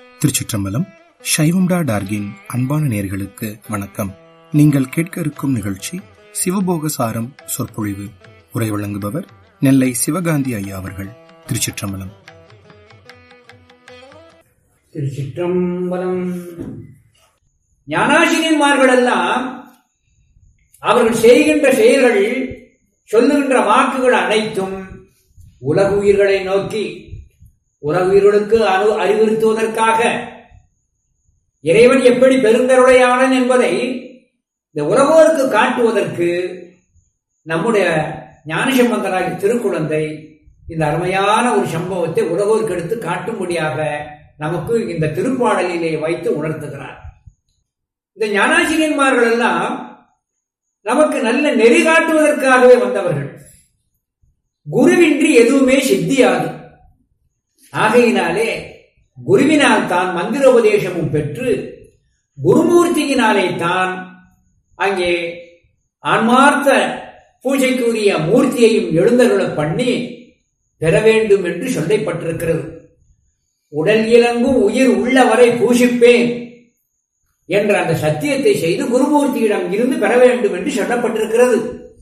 திருச்சிற்றம்பலம் சைவம்டா டார்கின் அன்பான நேர்களுக்கு வணக்கம் நீங்கள் கேட்க இருக்கும் நிகழ்ச்சி சிவபோக சாரம் சொற்பொழிவு உரை வழங்குபவர் நெல்லை சிவகாந்தி ஐயா அவர்கள் திருச்சிற்றம்பலம் திருச்சிற்றம்பலம் ஞானாசிரியன்மார்கள் எல்லாம் அவர்கள் செய்கின்ற செயல்கள் சொல்லுகின்ற வாக்குகள் அனைத்தும் உலகுயிர்களை நோக்கி உலகுயிர்களுக்கு அனு அறிவுறுத்துவதற்காக இறைவன் எப்படி பெருந்தருளையாளன் என்பதை இந்த உலகோருக்கு காட்டுவதற்கு நம்முடைய ஞானசம்பந்தராகி திருக்குழந்தை இந்த அருமையான ஒரு சம்பவத்தை உலகோருக்கு எடுத்து காட்டும்படியாக நமக்கு இந்த திருப்பாடலிலே வைத்து உணர்த்துகிறார் இந்த ஞானாசிரியன்மார்கள் எல்லாம் நமக்கு நல்ல நெறி காட்டுவதற்காகவே வந்தவர்கள் குருவின்றி எதுவுமே சித்தியாது ஆகையினாலே குருவினால் தான் மந்திர உபதேசமும் பெற்று குருமூர்த்தியினாலே தான் அங்கே ஆன்மார்த்த பூஜைக்குரிய மூர்த்தியையும் எழுந்தருள பண்ணி பெற வேண்டும் என்று சொல்லப்பட்டிருக்கிறது உடல் இலங்கும் உயிர் உள்ளவரை பூஷிப்பேன் என்ற அந்த சத்தியத்தை செய்து குருமூர்த்தியிடம் இருந்து பெற வேண்டும் என்று சொல்லப்பட்டிருக்கிறது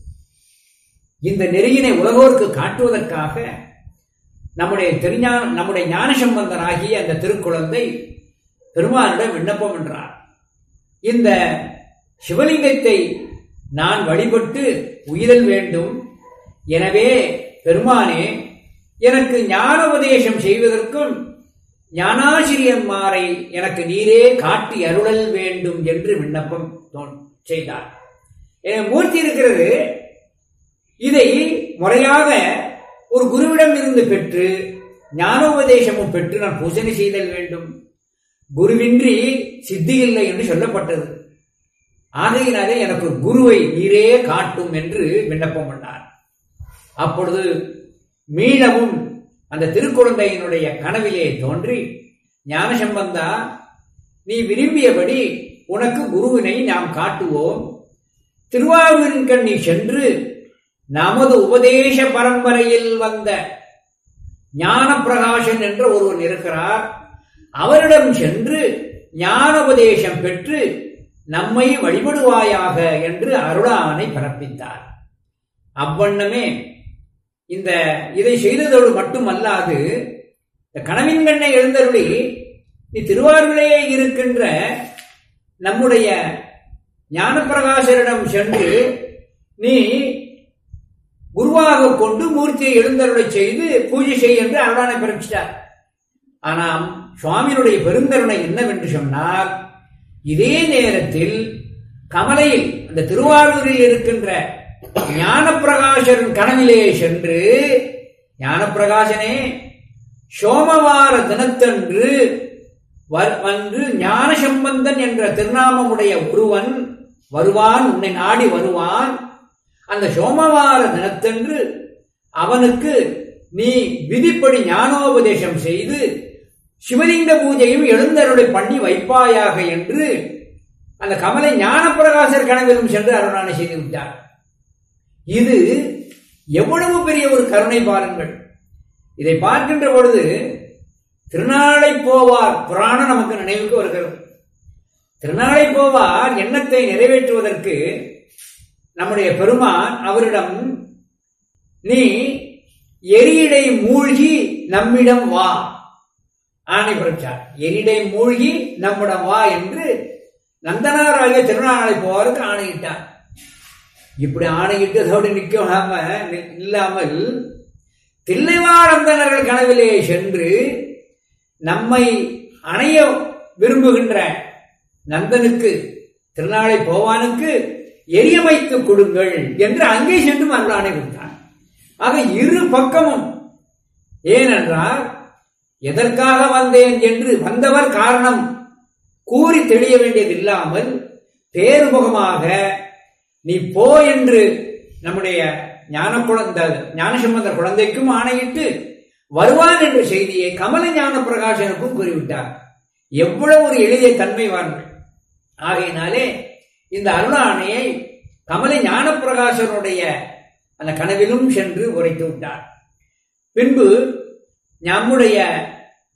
இந்த நெறியினை உலகோருக்கு காட்டுவதற்காக நம்முடைய திருஞான நம்முடைய ஞான சம்பந்தனாகிய அந்த திருக்குழந்தை பெருமானிடம் விண்ணப்பம் என்றார் இந்த சிவலிங்கத்தை நான் வழிபட்டு உயிரல் வேண்டும் எனவே பெருமானே எனக்கு ஞான உபதேசம் செய்வதற்கும் ஞானாசிரியன்மாரை எனக்கு நீரே காட்டி அருளல் வேண்டும் என்று விண்ணப்பம் செய்தார் மூர்த்தி இருக்கிறது இதை முறையாக ஒரு குருவிடம் இருந்து பெற்று ஞானோபதேசமும் பெற்று நான் பூஜனை செய்தல் வேண்டும் குருவின்றி சித்தி இல்லை என்று சொல்லப்பட்டது ஆகையினாலே எனக்கு குருவை நீரே காட்டும் என்று விண்ணப்பம் பண்ணார் அப்பொழுது மீளவும் அந்த திருக்குழந்தையினுடைய கனவிலே தோன்றி ஞானசம்பந்தா நீ விரும்பியபடி உனக்கு குருவினை நாம் காட்டுவோம் திருவாரூரின் கண் நீ சென்று நமது உபதேச பரம்பரையில் வந்த ஞான பிரகாசன் என்ற ஒருவன் இருக்கிறார் அவரிடம் சென்று ஞான உபதேசம் பெற்று நம்மை வழிபடுவாயாக என்று அருளானை பிறப்பித்தார் அவ்வண்ணமே இந்த இதை செய்ததோடு மட்டுமல்லாது இந்த கனவின் கண்ணை எழுந்தருளி நீ திருவாரூரிலே இருக்கின்ற நம்முடைய ஞானப்பிரகாசரிடம் சென்று நீ குருவாக கொண்டு மூர்த்தியை எழுந்தருளை செய்து பூஜை செய் என்று அருளானை பிறப்பித்தார் ஆனால் சுவாமியினுடைய பெருந்தருணை என்னவென்று சொன்னார் இதே நேரத்தில் கமலையில் அந்த திருவாரூரில் இருக்கின்ற ஞானப்பிரகாசரின் கனவிலே சென்று ஞானப்பிரகாசனே சோமவார தினத்தன்று வந்து ஞான சம்பந்தன் என்ற திருநாமமுடைய ஒருவன் வருவான் உன்னை நாடி வருவான் அந்த சோமவார தினத்தன்று அவனுக்கு நீ விதிப்படி ஞானோபதேசம் செய்து சிவலிங்க பூஜையும் எழுந்தருளை பண்ணி வைப்பாயாக என்று அந்த கமலை ஞானப்பிரகாசர் கனவிலும் சென்று அருணானை செய்து விட்டார் இது எவ்வளவு பெரிய ஒரு கருணை பாருங்கள் இதை பார்க்கின்ற பொழுது திருநாளை போவார் புராணம் நமக்கு நினைவுக்கு வருகிறது திருநாளை போவார் எண்ணத்தை நிறைவேற்றுவதற்கு நம்முடைய பெருமான் அவரிடம் நீ எரியிடை மூழ்கி நம்மிடம் வா ஆணை பிறச்சார் எரிடை மூழ்கி நம்மிடம் வா என்று நந்தனாராகிய திருநாளை போவாருக்கு ஆணையிட்டார் இப்படி ஆணையிட்டதோடு நிற்காம இல்லாமல் தில்லைவாழந்தனர்கள் கனவிலே சென்று நம்மை அணைய விரும்புகின்ற நந்தனுக்கு திருநாளை போவானுக்கு எரிய வைத்து கொடுங்கள் என்று அங்கே சென்று மறுநாளை கொடுத்தான் ஆக இரு பக்கமும் ஏனென்றால் எதற்காக வந்தேன் என்று வந்தவர் காரணம் கூறி தெளிய வேண்டியது இல்லாமல் பேருமுகமாக நீ போ என்று நம்முடைய ஞான குழந்தை ஞானசம்பந்த குழந்தைக்கும் ஆணையிட்டு வருவான் என்ற செய்தியை கமல ஞான பிரகாசனுக்கும் கூறிவிட்டார் எவ்வளவு ஒரு எளிய தன்மை வார்கள் ஆகையினாலே இந்த அருளாணையை கமல ஞான பிரகாசனுடைய அந்த கனவிலும் சென்று உரைத்து விட்டார் பின்பு நம்முடைய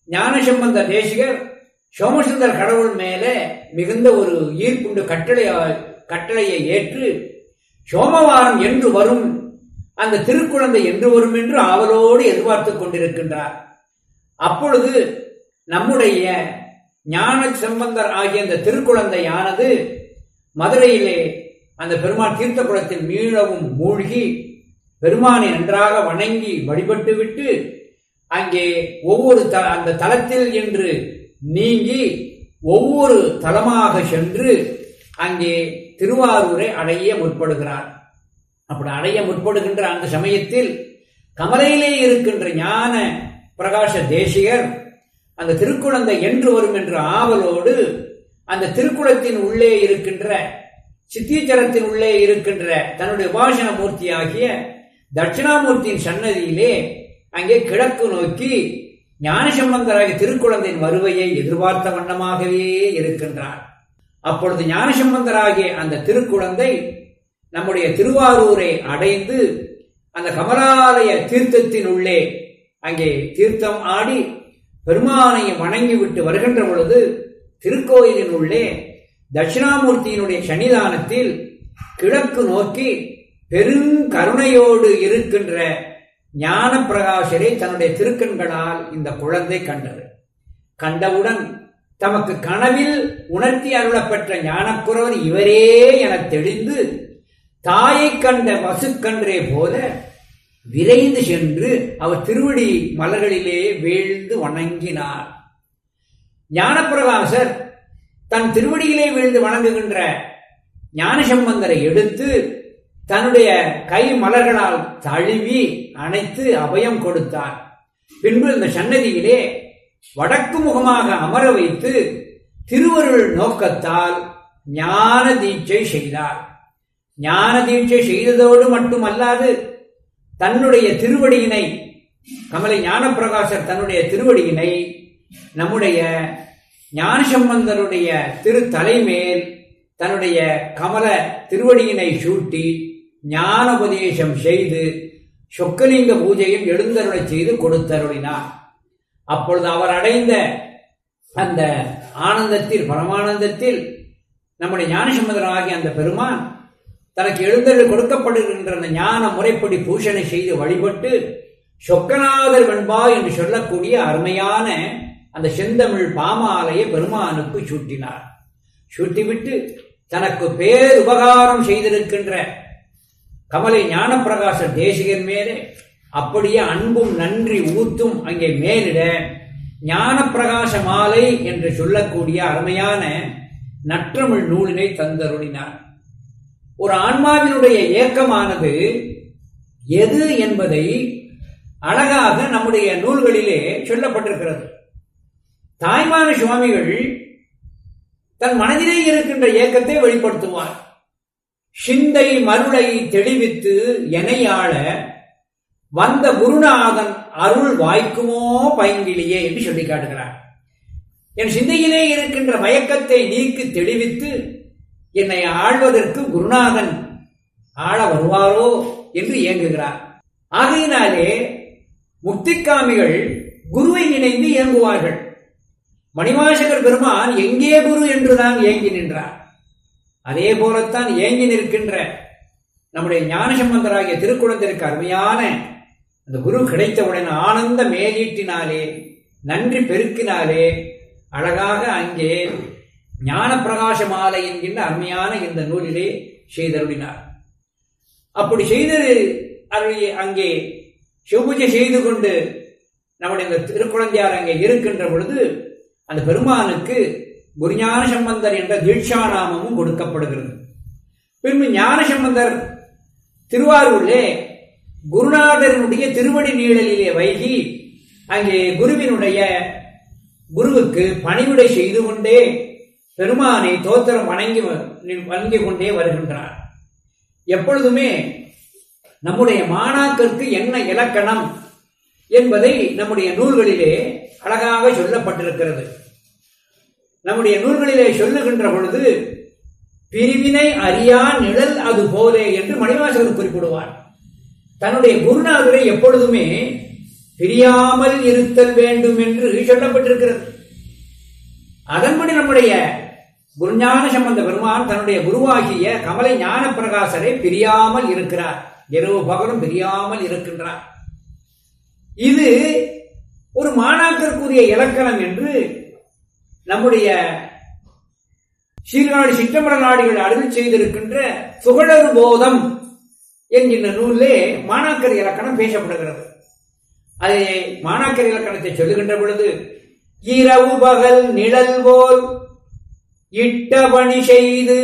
ஞானசம்பந்த தேசிகர் சோமசுந்தர் கடவுள் மேலே மிகுந்த ஒரு ஈர்ப்புண்டு கட்டளை கட்டளையை ஏற்று சோமவாரம் என்று வரும் அந்த திருக்குழந்தை என்று வரும் என்று ஆவலோடு எதிர்பார்த்துக் கொண்டிருக்கின்றார் அப்பொழுது நம்முடைய ஞான சம்பந்தர் ஆகிய அந்த திருக்குழந்தையானது மதுரையிலே அந்த பெருமான் தீர்த்த குளத்தில் மீளவும் மூழ்கி பெருமானை நன்றாக வணங்கி வழிபட்டு விட்டு அங்கே ஒவ்வொரு த அந்த தலத்தில் என்று நீங்கி ஒவ்வொரு தலமாக சென்று அங்கே திருவாரூரை அடைய முற்படுகிறார் அப்படி அடைய முற்படுகின்ற அந்த சமயத்தில் கமலையிலே இருக்கின்ற ஞான பிரகாச தேசிகர் அந்த திருக்குழந்தை என்று வரும் என்ற ஆவலோடு அந்த திருக்குளத்தின் உள்ளே இருக்கின்ற சித்தீச்சரத்தின் உள்ளே இருக்கின்ற தன்னுடைய உபாசன மூர்த்தியாகிய தட்சிணாமூர்த்தியின் சன்னதியிலே அங்கே கிழக்கு நோக்கி ஞானசம்பந்தராகிய திருக்குழந்தையின் வருவையை எதிர்பார்த்த வண்ணமாகவே இருக்கின்றார் அப்பொழுது ஞானசம்பந்தராகிய அந்த திருக்குழந்தை நம்முடைய திருவாரூரை அடைந்து அந்த கமலாலய தீர்த்தத்தின் உள்ளே அங்கே தீர்த்தம் ஆடி பெருமானை வணங்கிவிட்டு வருகின்ற பொழுது திருக்கோயிலின் உள்ளே தட்சிணாமூர்த்தியினுடைய சன்னிதானத்தில் கிழக்கு நோக்கி பெருங்கருணையோடு இருக்கின்ற ஞான பிரகாசரை தன்னுடைய திருக்கண்களால் இந்த குழந்தை கண்டது கண்டவுடன் தமக்கு கனவில் உணர்த்தி அருளப்பெற்ற ஞானக்குறவர் இவரே என தெளிந்து தாயை கண்ட பசுக்கன்றே போல விரைந்து சென்று அவர் திருவடி மலர்களிலே வீழ்ந்து வணங்கினார் ஞானப்பிரகாசர் தன் திருவடியிலே வீழ்ந்து வணங்குகின்ற ஞானசம்பந்தரை எடுத்து தன்னுடைய கை மலர்களால் தழுவி அணைத்து அபயம் கொடுத்தார் பின்பு இந்த சன்னதியிலே வடக்கு முகமாக அமர வைத்து திருவருள் நோக்கத்தால் ஞான தீட்சை செய்தார் ஞான தீட்சை செய்ததோடு மட்டுமல்லாது தன்னுடைய திருவடியினை கமலை ஞானப்பிரகாசர் தன்னுடைய திருவடியினை நம்முடைய ஞானசம்பந்தருடைய திரு தலைமேல் தன்னுடைய கமல திருவடியினை சூட்டி ஞானோபதேசம் செய்து சொக்கலிங்க பூஜையும் எழுந்தருளை செய்து கொடுத்தருளினார் அப்பொழுது அவர் அடைந்த அந்த ஆனந்தத்தில் பரமானந்தத்தில் நம்முடைய ஞானசம்பந்தராகிய அந்த பெருமான் தனக்கு எழுந்தருள் கொடுக்கப்படுகின்ற அந்த ஞான முறைப்படி பூஷணை செய்து வழிபட்டு சொக்கநாதர் வெண்பா என்று சொல்லக்கூடிய அருமையான அந்த செந்தமிழ் பாமாலையை பெருமானுக்கு சூட்டினார் சூட்டிவிட்டு தனக்கு பேர் உபகாரம் செய்திருக்கின்ற கமலை ஞானப்பிரகாச தேசிகர் மேலே அப்படியே அன்பும் நன்றி ஊத்தும் அங்கே மேலிட ஞானப்பிரகாச மாலை என்று சொல்லக்கூடிய அருமையான நற்றமிழ் நூலினை தந்தருளினார் ஒரு ஆன்மாவினுடைய ஏக்கமானது எது என்பதை அழகாக நம்முடைய நூல்களிலே சொல்லப்பட்டிருக்கிறது தாய்மான சுவாமிகள் தன் மனதிலே இருக்கின்ற ஏக்கத்தை வெளிப்படுத்துவார் சிந்தை மருளை தெளிவித்து எனையாள வந்த குருநாதன் அருள் வாய்க்குமோ பயங்கிலேயே என்று சொல்லி காட்டுகிறார் என் சிந்தையிலே இருக்கின்ற மயக்கத்தை நீக்கி தெளிவித்து என்னை ஆழ்வதற்கு குருநாதன் ஆள வருவாரோ என்று இயங்குகிறார் ஆகையினாலே முக்திக்காமிகள் குருவை நினைந்து இயங்குவார்கள் மணிவாசகர் பெருமான் எங்கே குரு என்றுதான் ஏங்கி நின்றார் அதே போலத்தான் ஏங்கி நிற்கின்ற நம்முடைய ஞானசம்பந்தராகிய திருக்குழந்திற்கு அருமையான அந்த குரு கிடைத்தவுடன் ஆனந்த மேலீட்டினாலே நன்றி பெருக்கினாலே அழகாக அங்கே ஞான பிரகாச மாலை என்கின்ற அருமையான இந்த நூலிலே செய்தருளினார் அப்படி செய்தது அருளிய அங்கே சிவபூஜை செய்து கொண்டு நம்முடைய இந்த திருக்குழந்தையார் அங்கே இருக்கின்ற பொழுது அந்த பெருமானுக்கு குருஞான சம்பந்தர் என்ற தீட்சாநாமமும் கொடுக்கப்படுகிறது பின்பு ஞான சம்பந்தர் திருவாரூரிலே குருநாதரனுடைய திருவடி நீழலிலே வைகி அங்கே குருவினுடைய குருவுக்கு பணிவிடை செய்து கொண்டே பெருமானை தோத்திரம் வணங்கி வணங்கி கொண்டே வருகின்றார் எப்பொழுதுமே நம்முடைய மாணாக்கருக்கு என்ன இலக்கணம் என்பதை நம்முடைய நூல்களிலே அழகாக சொல்லப்பட்டிருக்கிறது நம்முடைய நூல்களிலே சொல்லுகின்ற பொழுது பிரிவினை அறியா நிழல் அது போலே என்று மணிவாசகர் குறிப்பிடுவார் தன்னுடைய குருநாதரை எப்பொழுதுமே பிரியாமல் இருத்தல் வேண்டும் என்று சொல்லப்பட்டிருக்கிறது அதன்படி நம்முடைய குருஞான சம்பந்த பெருமான் தன்னுடைய குருவாகிய கமலை ஞான பிரகாசரை பிரியாமல் இருக்கிறார் இரவு பகலும் பிரியாமல் இருக்கின்றார் இது ஒரு மாணாக்கருக்குரிய இலக்கணம் என்று நம்முடைய சீர்காழி சிற்றம்பர நாடுகள் அருள் செய்திருக்கின்ற சுகழறு போதம் என்கின்ற நூலிலே மாணாக்கர் இலக்கணம் பேசப்படுகிறது அதை மாணாக்கர் இலக்கணத்தை சொல்லுகின்ற பொழுது இரவு பகல் நிழல் போல் இட்ட பணி செய்து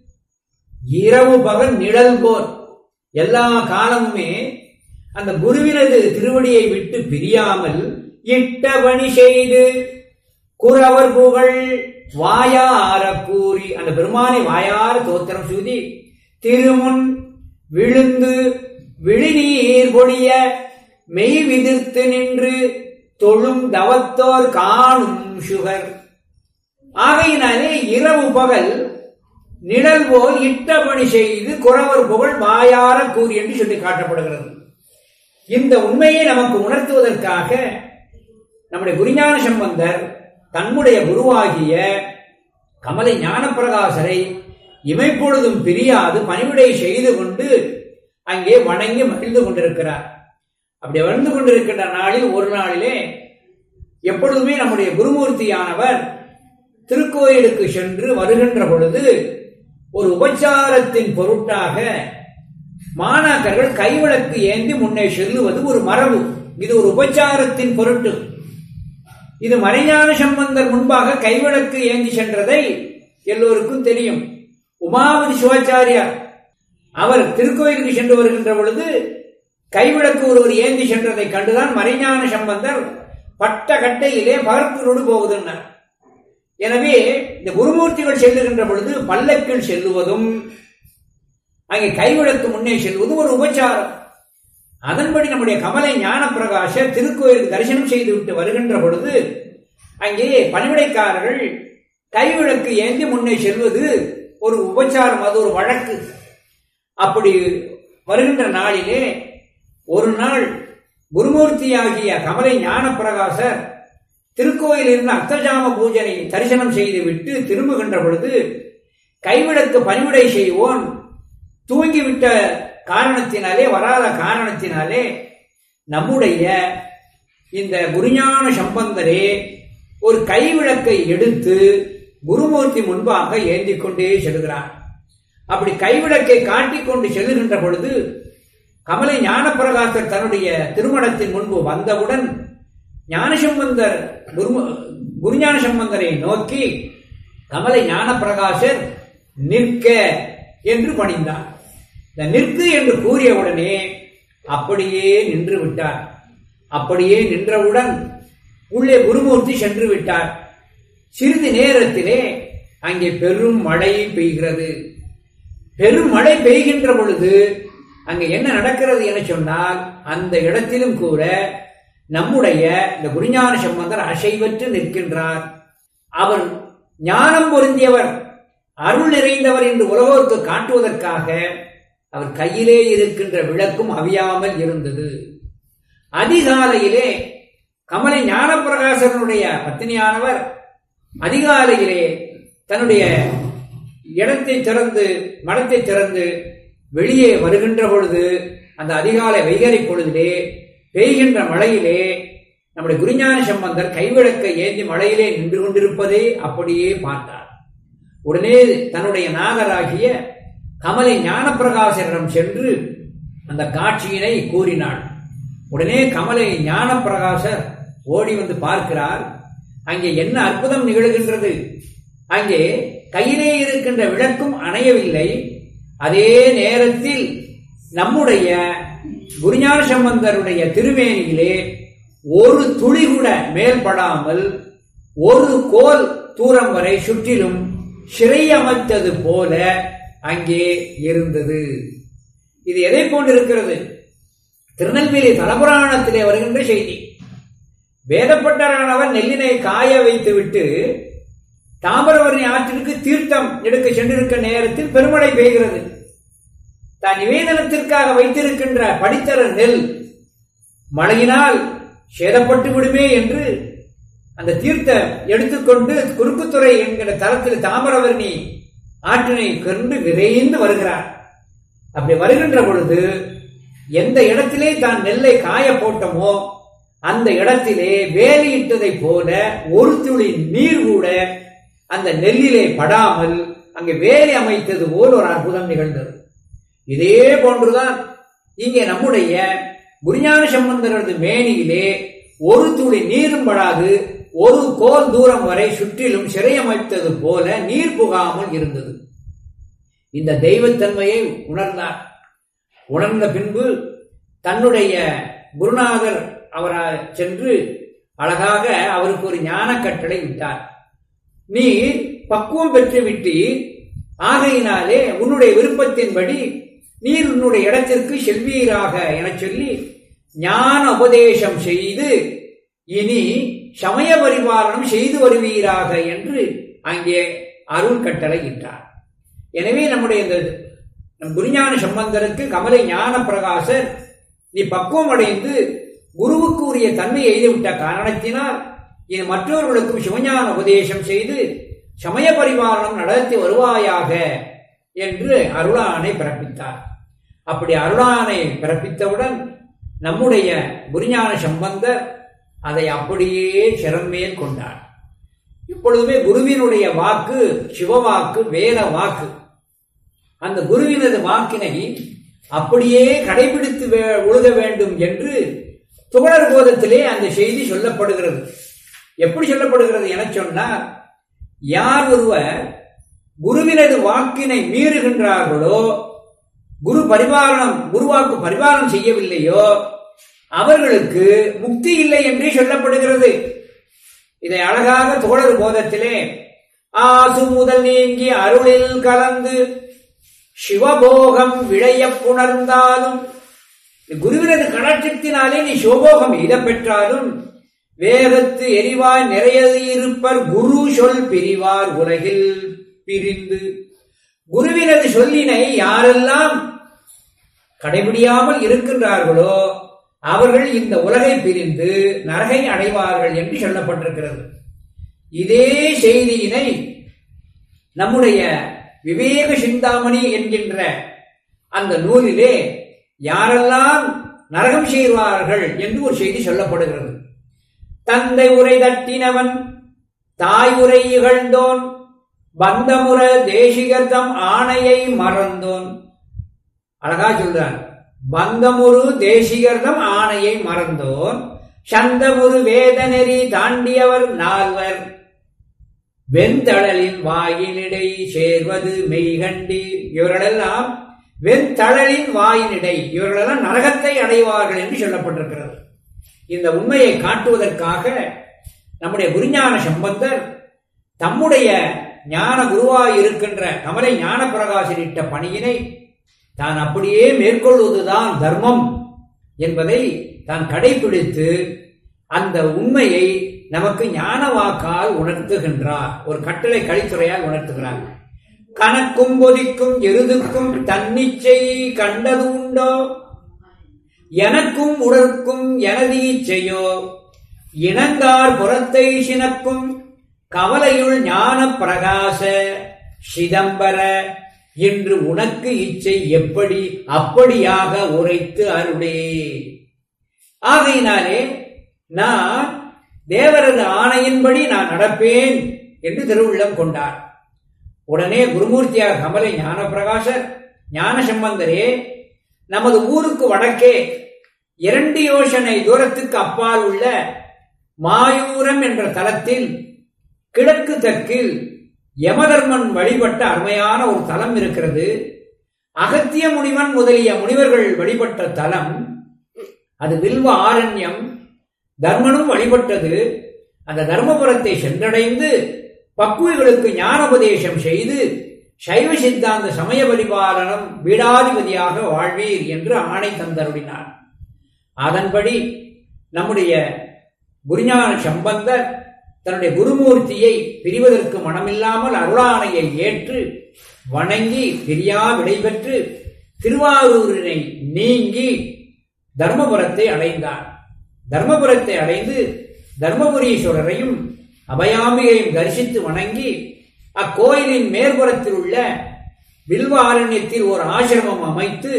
இரவு பகல் நிழல் போல் எல்லா காலமுமே அந்த குருவினது திருவடியை விட்டு பிரியாமல் இட்ட பணி செய்து குறவர் புகழ் வாயார கூறி அந்த பெருமானை வாயார தோத்திரம் சூதி திருமுன் விழுந்து விழிநீர் பொழிய மெய் விதிர்த்து நின்று தொழும் தவத்தோர் காணும் சுகர் ஆகையினாலே இரவு பகல் நிழல் போல் இட்ட பணி செய்து குறவர் புகழ் வாயார கூறி என்று சொல்லி காட்டப்படுகிறது இந்த உண்மையை நமக்கு உணர்த்துவதற்காக நம்முடைய குருஞான சம்பந்தர் தன்னுடைய குருவாகிய கமலை ஞானப்பிரகாசரை இமைப்பொழுதும் பிரியாது பணிவிடை செய்து கொண்டு அங்கே வணங்கி மகிழ்ந்து கொண்டிருக்கிறார் அப்படி வந்து கொண்டிருக்கின்ற நாளில் ஒரு நாளிலே எப்பொழுதுமே நம்முடைய குருமூர்த்தியானவர் திருக்கோயிலுக்கு சென்று வருகின்ற பொழுது ஒரு உபச்சாரத்தின் பொருட்டாக மாணாக்கர்கள் கைவிளக்கு ஏந்தி முன்னே செல்லுவது ஒரு மரபு இது ஒரு உபச்சாரத்தின் பொருட்டு இது மறைஞான சம்பந்தர் முன்பாக கைவிளக்கு ஏந்தி சென்றதை எல்லோருக்கும் தெரியும் உமாவதி சிவாச்சாரியார் அவர் திருக்கோயிலுக்கு சென்று வருகின்ற பொழுது கைவிளக்கு ஒருவர் ஏந்தி சென்றதை கண்டுதான் மறைஞான சம்பந்தர் பட்ட கட்டையிலே பகற்புரோடு போவதுன்னார் எனவே இந்த குருமூர்த்திகள் செல்லுகின்ற பொழுது பல்லக்கில் செல்லுவதும் அங்கே கைவிளக்கு முன்னே செல்வதும் ஒரு உபச்சாரம் அதன்படி நம்முடைய கமலை ஞான பிரகாஷ திருக்கோயிலுக்கு தரிசனம் செய்துவிட்டு வருகின்ற பொழுது அங்கே பணிவிடைக்காரர்கள் கைவிளக்கு ஏந்தி முன்னே செல்வது ஒரு உபச்சாரம் அது ஒரு வழக்கு அப்படி வருகின்ற நாளிலே ஒரு நாள் குருமூர்த்தியாகிய கமலை ஞான பிரகாசர் திருக்கோயில் இருந்த அர்த்தஜாம பூஜனை தரிசனம் செய்துவிட்டு திரும்புகின்ற பொழுது கைவிளக்கு பணிவிடை செய்வோன் தூங்கிவிட்ட காரணத்தினாலே வராத காரணத்தினாலே நம்முடைய இந்த குருஞான சம்பந்தரே ஒரு கைவிளக்கை எடுத்து குருமூர்த்தி முன்பாக ஏந்தி கொண்டே செல்கிறார் அப்படி கைவிளக்கை காட்டிக் கொண்டு செல்லுகின்ற பொழுது கமலை ஞானப்பிரகாசர் தன்னுடைய திருமணத்தின் முன்பு வந்தவுடன் ஞானசம்பந்தர் குரு குருஞான சம்பந்தரை நோக்கி கமலை ஞானப்பிரகாசர் நிற்க என்று பணிந்தார் இந்த நிற்கு என்று கூறியவுடனே அப்படியே நின்று விட்டார் அப்படியே நின்றவுடன் உள்ளே குருமூர்த்தி சென்று விட்டார் சிறிது நேரத்திலே அங்கே பெரும் மழை பெய்கிறது பெரும் மழை பெய்கின்ற பொழுது அங்க என்ன நடக்கிறது என சொன்னால் அந்த இடத்திலும் கூட நம்முடைய இந்த குருஞான சம்பந்தர் அசைவற்று நிற்கின்றார் அவர் ஞானம் பொருந்தியவர் அருள் நிறைந்தவர் என்று உலகோருக்கு காட்டுவதற்காக அவர் கையிலே இருக்கின்ற விளக்கும் அவியாமல் இருந்தது அதிகாலையிலே கமலை ஞானப்பிரகாசனுடைய பத்தினியானவர் அதிகாலையிலே தன்னுடைய இடத்தை திறந்து மடத்தை திறந்து வெளியே வருகின்ற பொழுது அந்த அதிகாலை வைகரை பொழுதிலே பெய்கின்ற மழையிலே நம்முடைய குருஞான சம்பந்தர் கைவிளக்கை ஏந்தி மழையிலே நின்று கொண்டிருப்பதை அப்படியே பார்த்தார் உடனே தன்னுடைய நாகராகிய கமலை ஞானப்பிரகாசரிடம் சென்று அந்த காட்சியினை கூறினாள் உடனே கமலை ஞானப்பிரகாசர் ஓடி வந்து பார்க்கிறார் அங்கே என்ன அற்புதம் நிகழ்கின்றது அங்கே கையிலே இருக்கின்ற விளக்கும் அணையவில்லை அதே நேரத்தில் நம்முடைய குருஞான சம்பந்தருடைய திருமேனியிலே ஒரு துளி கூட மேல்படாமல் ஒரு கோல் தூரம் வரை சுற்றிலும் சிறை அமைத்தது போல அங்கே இருந்தது இது எதை போன்றிருக்கிறது திருநெல்வேலி தலபுராணத்திலே வருகின்ற செய்தி வேதப்பட்டரானவர் நெல்லினை காய வைத்துவிட்டு தாமிரவரணி ஆற்றிற்கு தீர்த்தம் எடுக்க சென்றிருக்க நேரத்தில் பெருமழை பெய்கிறது தான் நிவேதனத்திற்காக வைத்திருக்கின்ற படித்தர நெல் மழையினால் சேதப்பட்டு விடுமே என்று அந்த தீர்த்த எடுத்துக்கொண்டு குறுக்குத்துறை என்கிற தளத்தில் தாமிரவர்ணி ஆற்றினை கொண்டு விரைந்து வருகிறார் அப்படி வருகின்ற பொழுது எந்த இடத்திலே தான் நெல்லை காய போட்டோமோ அந்த இடத்திலே வேலையிட்டதை போல ஒரு துளி நீர் கூட அந்த நெல்லிலே படாமல் அங்கே வேலை அமைத்தது போல் ஒரு அற்புதம் நிகழ்ந்தது இதே போன்றுதான் இங்கே நம்முடைய குருஞான சம்பந்தரது மேனியிலே ஒரு துளி நீரும் படாது ஒரு கோல் தூரம் வரை சுற்றிலும் சிறையமைத்தது போல நீர் புகாமல் இருந்தது இந்த தெய்வத்தன்மையை உணர்ந்தார் உணர்ந்த பின்பு தன்னுடைய குருநாதர் அவரை சென்று அழகாக அவருக்கு ஒரு ஞான கட்டளை விட்டார் நீ பக்குவம் பெற்று விட்டீர் ஆகையினாலே உன்னுடைய விருப்பத்தின்படி நீர் உன்னுடைய இடத்திற்கு செல்வீராக என சொல்லி ஞான உபதேசம் செய்து இனி சமய பரிபாலனம் செய்து வருவீராக என்று அங்கே அருள் கட்டளை இட்டார் எனவே நம்முடைய இந்த நம் குருஞான சம்பந்தருக்கு கமலை ஞான பிரகாசர் நீ பக்குவம் அடைந்து குருவுக்கு உரிய தன்மை எழுதிவிட்ட காரணத்தினால் இது மற்றவர்களுக்கும் சிவஞான உபதேசம் செய்து சமய பரிபாலனம் நடத்தி வருவாயாக என்று அருளானை பிறப்பித்தார் அப்படி அருளானை பிறப்பித்தவுடன் நம்முடைய குருஞான சம்பந்தர் அதை அப்படியே சிறமேல் கொண்டார் இப்பொழுதுமே குருவினுடைய வாக்கு சிவவாக்கு வேத வாக்கு அந்த குருவினது வாக்கினை அப்படியே கடைபிடித்து ஒழுக வேண்டும் என்று துகழர் போதத்திலே அந்த செய்தி சொல்லப்படுகிறது எப்படி சொல்லப்படுகிறது என சொன்னார் யார் ஒருவர் குருவினது வாக்கினை மீறுகின்றார்களோ குரு பரிபாலனம் குருவாக்கு பரிபாலனம் செய்யவில்லையோ அவர்களுக்கு முக்தி இல்லை என்றே சொல்லப்படுகிறது இதை அழகாக தோழர் போதத்திலே ஆசு முதல் நீங்கி அருளில் கலந்து சிவபோகம் விளைய புணர்ந்தாலும் குருவினது கடாட்சத்தினாலே நீ சிவபோகம் இட பெற்றாலும் வேகத்து எரிவாய் நிறைய இருப்பர் குரு சொல் பிரிவார் உலகில் பிரிந்து குருவினது சொல்லினை யாரெல்லாம் கடைபிடியாமல் இருக்கின்றார்களோ அவர்கள் இந்த உலகை பிரிந்து நரகை அடைவார்கள் என்று சொல்லப்பட்டிருக்கிறது இதே செய்தியினை நம்முடைய விவேக சிந்தாமணி என்கின்ற அந்த நூலிலே யாரெல்லாம் நரகம் செய்வார்கள் என்று ஒரு செய்தி சொல்லப்படுகிறது தந்தை உரை தட்டினவன் தாய் உரை இகழ்ந்தோன் பந்தமுற தேசிகர்தம் ஆணையை மறந்தோன் அழகா சொல்றார் பந்தமுரு தேசிகர்தம் ஆணையை மறந்தோன் சந்தமுரு வேதநெறி தாண்டியவர் நால்வர் வெண்தழலின் வாயினிடை சேர்வது மெய்கண்டீர் இவர்களெல்லாம் வெண்தழலின் வாயினிடை இவர்களெல்லாம் நரகத்தை அடைவார்கள் என்று சொல்லப்பட்டிருக்கிறது இந்த உண்மையை காட்டுவதற்காக நம்முடைய குருஞான சம்பந்தர் தம்முடைய ஞான குருவாய் இருக்கின்ற கமலை ஞான பிரகாசனிட்ட பணியினை தான் அப்படியே மேற்கொள்வதுதான் தர்மம் என்பதை தான் கடைபிடித்து அந்த உண்மையை நமக்கு ஞான வாக்கால் உணர்த்துகின்றார் ஒரு கட்டளை கழித்துறையால் உணர்த்துகிறார் கணக்கும் கொதிக்கும் எருதுக்கும் தன்னிச்சை கண்டது உண்டோ எனக்கும் உடற்கும் எனது இச்சையோ இணங்கார் புறத்தை சினக்கும் கவலையுள் ஞான பிரகாச சிதம்பர என்று உனக்கு இச்சை எப்படி அப்படியாக உரைத்து அருளே ஆகையினாலே நான் தேவரது ஆணையின்படி நான் நடப்பேன் என்று திருவுள்ளம் கொண்டார் உடனே குருமூர்த்தியார் கமலை ஞான பிரகாசர் ஞான சம்பந்தரே நமது ஊருக்கு வடக்கே இரண்டு யோசனை தூரத்துக்கு அப்பால் உள்ள மாயூரம் என்ற தலத்தில் கிழக்கு தெற்கில் யமதர்மன் வழிபட்ட அருமையான ஒரு தலம் இருக்கிறது அகத்திய முனிவன் முதலிய முனிவர்கள் வழிபட்ட தலம் அது வில்வ ஆரண்யம் தர்மனும் வழிபட்டது அந்த தர்மபுரத்தை சென்றடைந்து பக்குவிகளுக்கு ஞானோபதேசம் செய்து சைவ சித்தாந்த சமய பரிபாலனம் வீடாதிபதியாக வாழ்வீர் என்று ஆணை தந்தருளினார் அதன்படி நம்முடைய குருஞான சம்பந்தர் தன்னுடைய குருமூர்த்தியை பிரிவதற்கு மனமில்லாமல் அருளாணையை ஏற்று வணங்கி பிரியா விடைபெற்று திருவாரூரினை நீங்கி தர்மபுரத்தை அடைந்தார் தர்மபுரத்தை அடைந்து தர்மபுரீஸ்வரரையும் அபயாம்பிகையும் தரிசித்து வணங்கி அக்கோயிலின் மேற்புறத்தில் உள்ள வில்வாரண்யத்தில் ஒரு ஆசிரமம் அமைத்து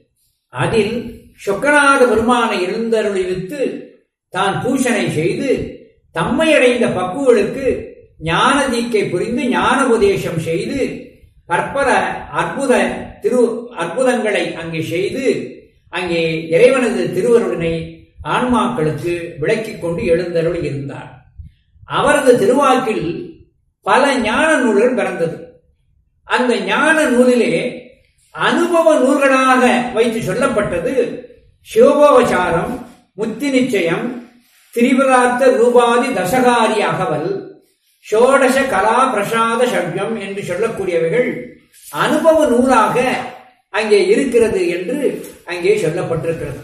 அதில் சொக்கநாத பெருமானை எழுந்தருளிவித்து தான் பூஷணை செய்து தம்மை அடைந்த பக்குவளுக்கு ஞான தீக்கை புரிந்து ஞானோபதேசம் செய்து பற்பல அற்புத திரு அற்புதங்களை அங்கே செய்து அங்கே இறைவனது திருவருடனை ஆன்மாக்களுக்கு விளக்கிக் கொண்டு எழுந்தருள் இருந்தார் அவரது திருவாக்கில் பல ஞான நூல்கள் பிறந்தது அந்த ஞான நூலிலே அனுபவ நூல்களாக வைத்து சொல்லப்பட்டது சிவபோபசாரம் முத்தி நிச்சயம் திரிபுரார்த்த ரூபாதி தசகாரி அகவல் ஷோடச கலா பிரசாத சவ்யம் என்று சொல்லக்கூடியவைகள் அனுபவ நூலாக அங்கே இருக்கிறது என்று அங்கே சொல்லப்பட்டிருக்கிறது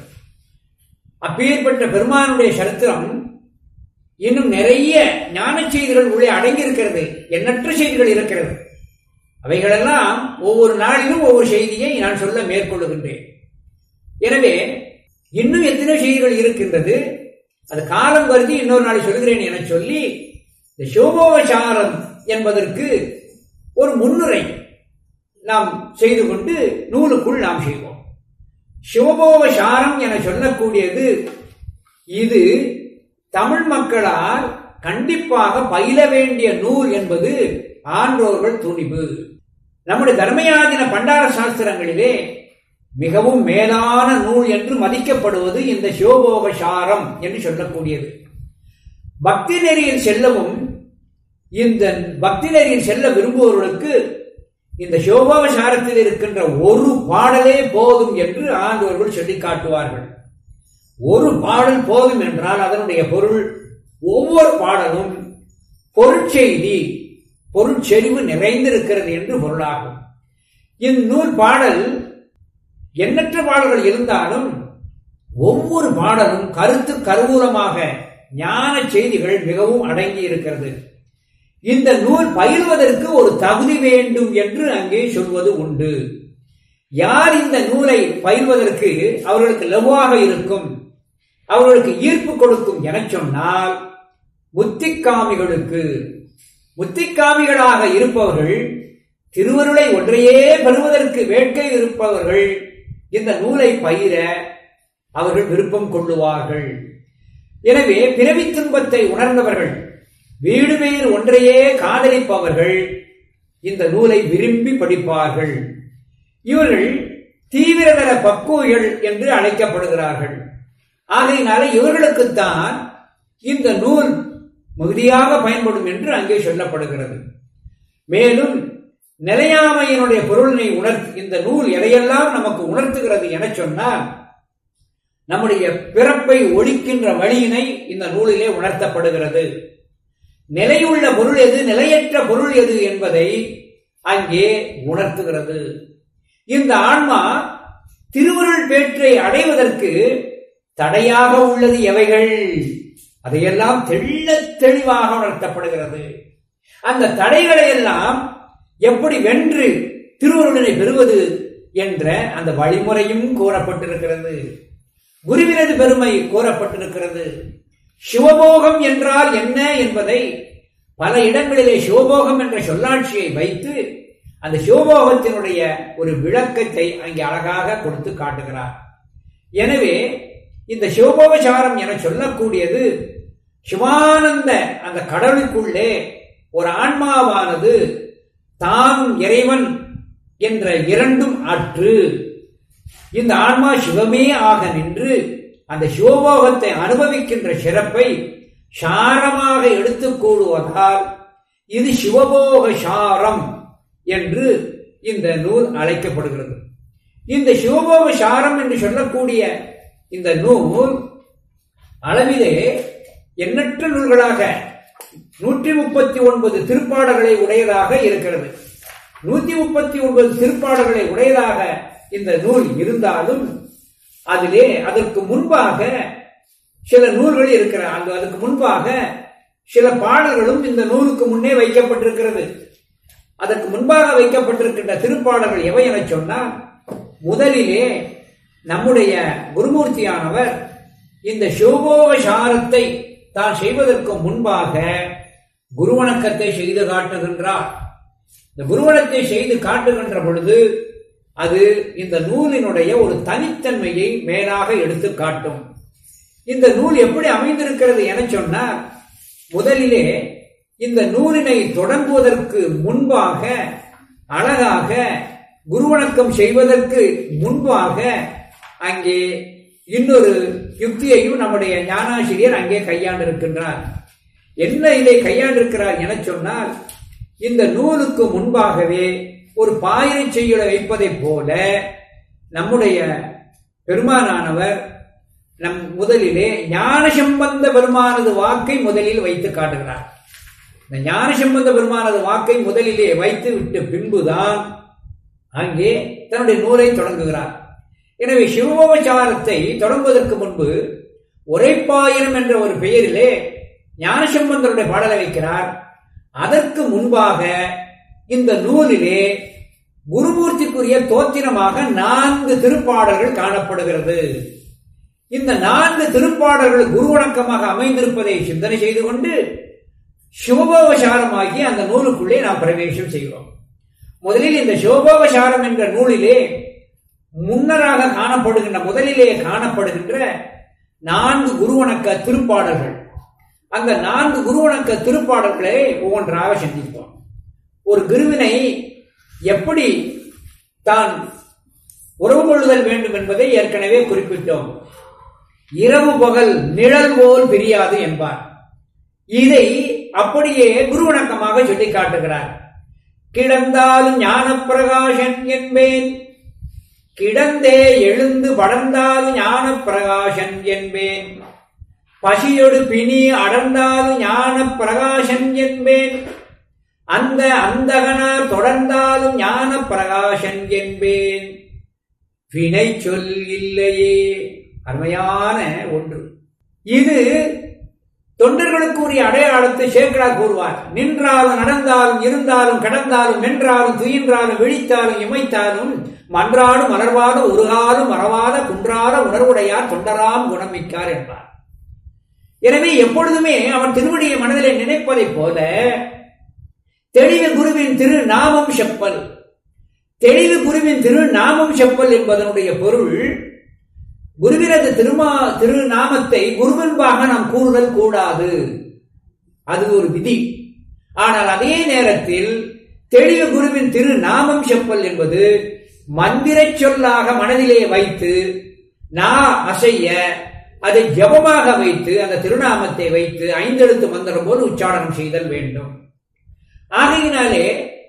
அப்பேற்பட்ட பெருமானுடைய சரித்திரம் இன்னும் நிறைய ஞான செய்திகள் உள்ளே அடங்கியிருக்கிறது எண்ணற்ற செய்திகள் இருக்கிறது அவைகளெல்லாம் ஒவ்வொரு நாளிலும் ஒவ்வொரு செய்தியை நான் சொல்ல மேற்கொள்ளுகின்றேன் எனவே இன்னும் எத்தனை செய்திகள் இருக்கின்றது அது காலம் கருதி இன்னொரு நாள் சொல்கிறேன் என சொல்லி இந்த சோபோபசாரம் என்பதற்கு ஒரு முன்னுரை நாம் செய்து கொண்டு நூலுக்குள் நாம் செய்வோம் சிவபோபசாரம் என சொல்லக்கூடியது இது தமிழ் மக்களால் கண்டிப்பாக பயில வேண்டிய நூல் என்பது ஆன்றோர்கள் துணிவு நம்முடைய தர்மயாதின பண்டார சாஸ்திரங்களிலே மிகவும் மேலான நூல் என்று மதிக்கப்படுவது இந்த சிவபோகசாரம் என்று சொல்லக்கூடியது பக்தி நெறியில் செல்லவும் இந்த பக்தி நெறியில் செல்ல விரும்புபவர்களுக்கு இந்த சிவபோகசாரத்தில் இருக்கின்ற ஒரு பாடலே போதும் என்று ஆண்டவர்கள் சொல்லி காட்டுவார்கள் ஒரு பாடல் போதும் என்றால் அதனுடைய பொருள் ஒவ்வொரு பாடலும் பொருட்செய்தி பொருட்செறிவு நிறைந்திருக்கிறது என்று பொருளாகும் இந்நூல் பாடல் எண்ணற்ற பாடல்கள் இருந்தாலும் ஒவ்வொரு பாடலும் கருத்து கருவூலமாக ஞான செய்திகள் மிகவும் அடங்கி இருக்கிறது இந்த நூல் பயில்வதற்கு ஒரு தகுதி வேண்டும் என்று அங்கே சொல்வது உண்டு யார் இந்த நூலை பயில்வதற்கு அவர்களுக்கு லகுவாக இருக்கும் அவர்களுக்கு ஈர்ப்பு கொடுக்கும் என சொன்னால் முத்திக்காமிகளுக்கு முத்திக்காமிகளாக இருப்பவர்கள் திருவருளை ஒன்றையே பெறுவதற்கு வேட்கை இருப்பவர்கள் இந்த நூலை பயிர அவர்கள் விருப்பம் கொள்ளுவார்கள் எனவே பிறவி துன்பத்தை உணர்ந்தவர்கள் வீடு வேறு ஒன்றையே காதலிப்பவர்கள் இந்த நூலை விரும்பி படிப்பார்கள் இவர்கள் தீவிரதர பக்குவிகள் என்று அழைக்கப்படுகிறார்கள் ஆகையினால இவர்களுக்குத்தான் இந்த நூல் மிகுதியாக பயன்படும் என்று அங்கே சொல்லப்படுகிறது மேலும் நிலையாமையினுடைய பொருளினை உணர்த்து இந்த நூல் எதையெல்லாம் நமக்கு உணர்த்துகிறது என சொன்னால் நம்முடைய பிறப்பை ஒழிக்கின்ற வழியினை இந்த நூலிலே உணர்த்தப்படுகிறது நிலையுள்ள பொருள் எது நிலையற்ற பொருள் எது என்பதை அங்கே உணர்த்துகிறது இந்த ஆன்மா திருவருள் பேற்றை அடைவதற்கு தடையாக உள்ளது எவைகள் அதையெல்லாம் தெள்ள தெளிவாக உணர்த்தப்படுகிறது அந்த தடைகளை எல்லாம் எப்படி வென்று திருவருடனை பெறுவது என்ற அந்த வழிமுறையும் கூறப்பட்டிருக்கிறது குருவினது பெருமை கூறப்பட்டிருக்கிறது சிவபோகம் என்றால் என்ன என்பதை பல இடங்களிலே சிவபோகம் என்ற சொல்லாட்சியை வைத்து அந்த சிவபோகத்தினுடைய ஒரு விளக்கத்தை அங்கே அழகாக கொடுத்து காட்டுகிறார் எனவே இந்த சிவபோகசாரம் என சொல்லக்கூடியது சிவானந்த அந்த கடலுக்குள்ளே ஒரு ஆன்மாவானது தானும் இறைவன் என்ற இரண்டும் ஆற்று இந்த ஆன்மா சிவமே ஆக நின்று அந்த சிவபோகத்தை அனுபவிக்கின்ற சிறப்பை சாரமாக எடுத்துக் கூடுவதால் இது சிவபோக சாரம் என்று இந்த நூல் அழைக்கப்படுகிறது இந்த சிவபோக சாரம் என்று சொல்லக்கூடிய இந்த நூல் அளவிலே எண்ணற்ற நூல்களாக நூற்றி முப்பத்தி ஒன்பது திருப்பாடல்களை உடையதாக இருக்கிறது நூத்தி முப்பத்தி ஒன்பது திருப்பாடல்களை உடையதாக இந்த நூல் இருந்தாலும் அதிலே அதற்கு முன்பாக சில நூல்கள் இருக்கிற அங்கு அதுக்கு முன்பாக சில பாடல்களும் இந்த நூலுக்கு முன்னே வைக்கப்பட்டிருக்கிறது அதற்கு முன்பாக வைக்கப்பட்டிருக்கின்ற திருப்பாடல்கள் எவை என சொன்னால் முதலிலே நம்முடைய குருமூர்த்தியானவர் இந்த சிவபோகசாரத்தை தான் செய்வதற்கு முன்பாக குருவணக்கத்தை செய்து காட்டுகின்றார் இந்த குருவணத்தை செய்து காட்டுகின்ற பொழுது அது இந்த நூலினுடைய ஒரு தனித்தன்மையை மேலாக எடுத்து காட்டும் இந்த நூல் எப்படி அமைந்திருக்கிறது என சொன்னால் முதலிலே இந்த நூலினை தொடங்குவதற்கு முன்பாக அழகாக குருவணக்கம் செய்வதற்கு முன்பாக அங்கே இன்னொரு யுக்தியையும் நம்முடைய ஞானாசிரியர் அங்கே கையாண்டிருக்கின்றார் என்ன இதை கையாண்டிருக்கிறார் என சொன்னால் இந்த நூலுக்கு முன்பாகவே ஒரு பாயிரை செய்யுளை வைப்பதைப் போல நம்முடைய பெருமானானவர் நம் முதலிலே ஞான சம்பந்த பெருமானது வாக்கை முதலில் வைத்து காட்டுகிறார் இந்த ஞான சம்பந்த பெருமானது வாக்கை முதலிலே வைத்து விட்டு பின்புதான் அங்கே தன்னுடைய நூலை தொடங்குகிறார் எனவே சிவோபச்சாரத்தை தொடங்குவதற்கு முன்பு உரைப்பாயிரம் என்ற ஒரு பெயரிலே ஞானசம்பந்தருடைய பாடலை வைக்கிறார் அதற்கு முன்பாக இந்த நூலிலே குருமூர்த்திக்குரிய தோத்திரமாக நான்கு திருப்பாடல்கள் காணப்படுகிறது இந்த நான்கு திருப்பாடல்கள் குருவணக்கமாக அமைந்திருப்பதை சிந்தனை செய்து கொண்டு சிவபோபசாரமாகி அந்த நூலுக்குள்ளே நாம் பிரவேசம் செய்கிறோம் முதலில் இந்த சிவபோபசாரம் என்ற நூலிலே முன்னராக காணப்படுகின்ற முதலிலே காணப்படுகின்ற நான்கு குருவணக்க திருப்பாடல்கள் அந்த நான்கு குருவணக்க திருப்பாடல்களை ஒவ்வொன்றாக சிந்திப்போம் ஒரு குருவினை எப்படி தான் உறவு கொள்ளுதல் வேண்டும் என்பதை ஏற்கனவே குறிப்பிட்டோம் இரவு பகல் நிழல் போல் பிரியாது என்பார் இதை அப்படியே குருவணக்கமாக சொல்லி காட்டுகிறார் கிடந்தாலும் ஞான பிரகாசன் என்பேன் கிடந்தே எழுந்து படர்ந்தாலும் ஞான பிரகாசன் என்பேன் பசியொடு பிணி அடர்ந்தாலும் ஞான பிரகாசன் என்பேன் அந்த அந்தகனார் தொடர்ந்தாலும் ஞான பிரகாசன் என்பேன் வினை சொல் இல்லையே அருமையான ஒன்று இது தொண்டர்களுக்குரிய அடையாளத்தை சேர்க்கிறார் கூறுவார் நின்றாலும் நடந்தாலும் இருந்தாலும் கடந்தாலும் மென்றாலும் துயின்றாலும் விழித்தாலும் இமைத்தாலும் மன்றாடும் மலர்வாத உருகாலும் மறவாத குன்றாத உணர்வுடையார் தொண்டராம் குணமிக்கார் என்பார் எனவே எப்பொழுதுமே அவன் திருவடியை மனதிலே நினைப்பதைப் போல தெளிவு குருவின் திரு நாமம் செப்பல் தெளிவு குருவின் திரு நாமம் செப்பல் என்பதனுடைய பொருள் குருவினது திருமா திருநாமத்தை குருவன்பாக நாம் கூறுதல் கூடாது அது ஒரு விதி ஆனால் அதே நேரத்தில் தெளிவு குருவின் திரு நாமம் செப்பல் என்பது மந்திர சொல்லாக மனதிலே வைத்து நா அசைய அதை ஜபமாக வைத்து அந்த திருநாமத்தை வைத்து ஐந்தெழுத்து மந்திரம் போல் உச்சாரணம் செய்தல் வேண்டும் ஆகையினாலே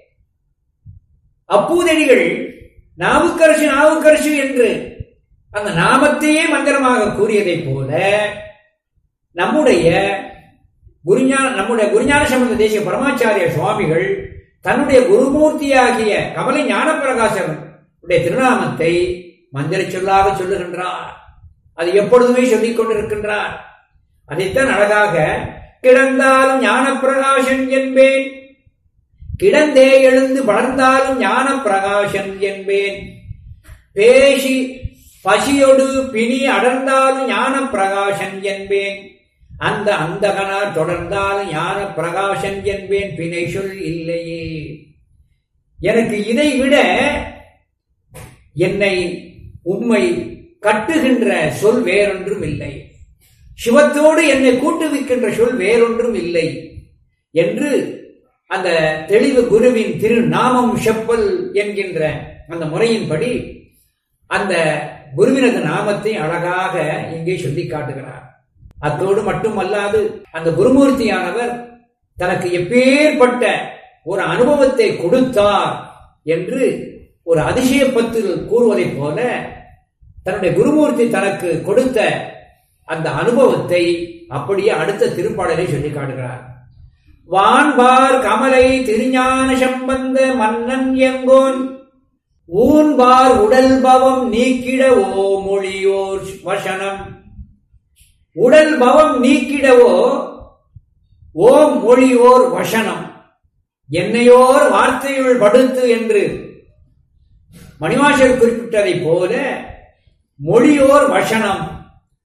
அப்பூதடிகள் நாவுக்கரசு நாவுக்கரசு என்று அந்த நாமத்தையே மந்திரமாக கூறியதைப் போல நம்முடைய குருஞான நம்முடைய குருஞான சம்பந்த தேசிய பரமாச்சாரிய சுவாமிகள் தன்னுடைய குருமூர்த்தியாகிய கமலை ஞானப்பிரகாசன் உடைய திருநாமத்தை மந்திர சொல்லாக சொல்லுகின்றார் அது எப்பொழுதுமே சொல்லிக் கொண்டிருக்கின்றார் அதைத்தான் அழகாக கிடந்தாலும் ஞானப்பிரகாசன் என்பேன் கிடந்தே எழுந்து வளர்ந்தாலும் ஞான பிரகாசன் என்பேன் பேசி பசியொடு பிணி அடர்ந்தாலும் ஞான பிரகாசன் என்பேன் அந்த அந்தகனார் தொடர்ந்தாலும் ஞான பிரகாசன் என்பேன் பிணை சொல் இல்லையே எனக்கு இதை விட என்னை உண்மை கட்டுகின்ற சொல் வேறொன்றும் இல்லை சிவத்தோடு என்னை கூட்டுவிக்கின்ற சொல் வேறொன்றும் இல்லை என்று அந்த தெளிவு குருவின் திருநாமம் செப்பல் என்கின்ற அந்த முறையின்படி அந்த குருவினது நாமத்தை அழகாக இங்கே சொல்லி காட்டுகிறார் அத்தோடு மட்டுமல்லாது அந்த குருமூர்த்தியானவர் தனக்கு எப்பேற்பட்ட ஒரு அனுபவத்தை கொடுத்தார் என்று ஒரு அதிசயப்பத்தில் கூறுவதைப் போல தன்னுடைய குருமூர்த்தி தனக்கு கொடுத்த அந்த அனுபவத்தை அப்படியே அடுத்த திருப்பாடலை சொல்லி காட்டுகிறார் வான்பார் கமலை திருஞான சம்பந்த மன்னன் எங்கோன் ஊன்பார் உடல் பவம் நீக்கிட ஓ மொழியோர் வசனம் உடல் பவம் நீக்கிடவோ ஓம் மொழியோர் வசனம் என்னையோர் வார்த்தையுள் படுத்து என்று மணிவாசர் குறிப்பிட்டதைப் போல மொழியோர் வசனம்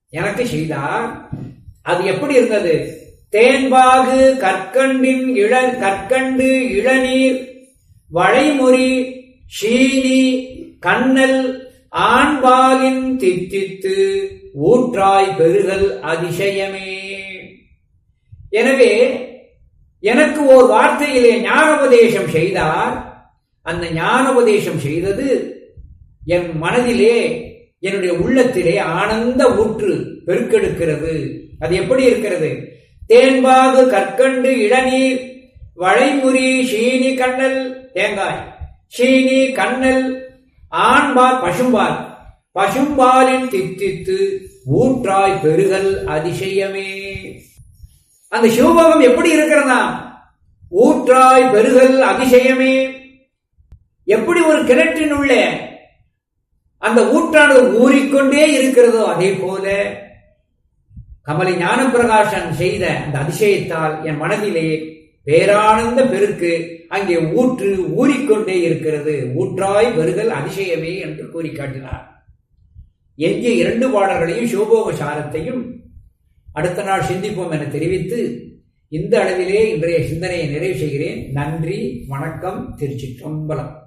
எனக்கு செய்தார் அது எப்படி இருந்தது தேன்பாகு கற்கண்டின் இள கற்கண்டு இளநீர் வளைமுறி சீனி கண்ணல் ஆண்பாலின் தித்தித்து ஊற்றாய் பெருகல் அதிசயமே எனவே எனக்கு ஓர் வார்த்தையிலே ஞானோபதேசம் செய்தார் அந்த ஞானோபதேசம் செய்தது என் மனதிலே என்னுடைய உள்ளத்திலே ஆனந்த ஊற்று பெருக்கெடுக்கிறது அது எப்படி இருக்கிறது தேன்பாகு கற்கண்டு இளநீர் வளைமுறி சீனி கண்ணல் தேங்காய் சீனி கண்ணல் ஆண்பால் பசும்பால் பசும்பாலின் தித்தித்து ஊற்றாய் பெருகல் அதிசயமே அந்த சிவபோகம் எப்படி இருக்கிறதா ஊற்றாய் பெருகல் அதிசயமே எப்படி ஒரு கிணற்றின் உள்ளே அந்த ஊற்றானது ஊறிக்கொண்டே இருக்கிறதோ அதே போல கமலை ஞானப்பிரகாசன் செய்த அந்த அதிசயத்தால் என் மனதிலே பேரானந்த பெருக்கு அங்கே ஊற்று ஊறிக்கொண்டே இருக்கிறது ஊற்றாய் வருதல் அதிசயமே என்று கூறி காட்டினார் எஞ்சிய இரண்டு பாடல்களையும் சிவபோக சாரத்தையும் அடுத்த நாள் சிந்திப்போம் என தெரிவித்து இந்த அளவிலே இன்றைய சிந்தனையை நிறைவு செய்கிறேன் நன்றி வணக்கம் திருச்சிற்றம்பலம்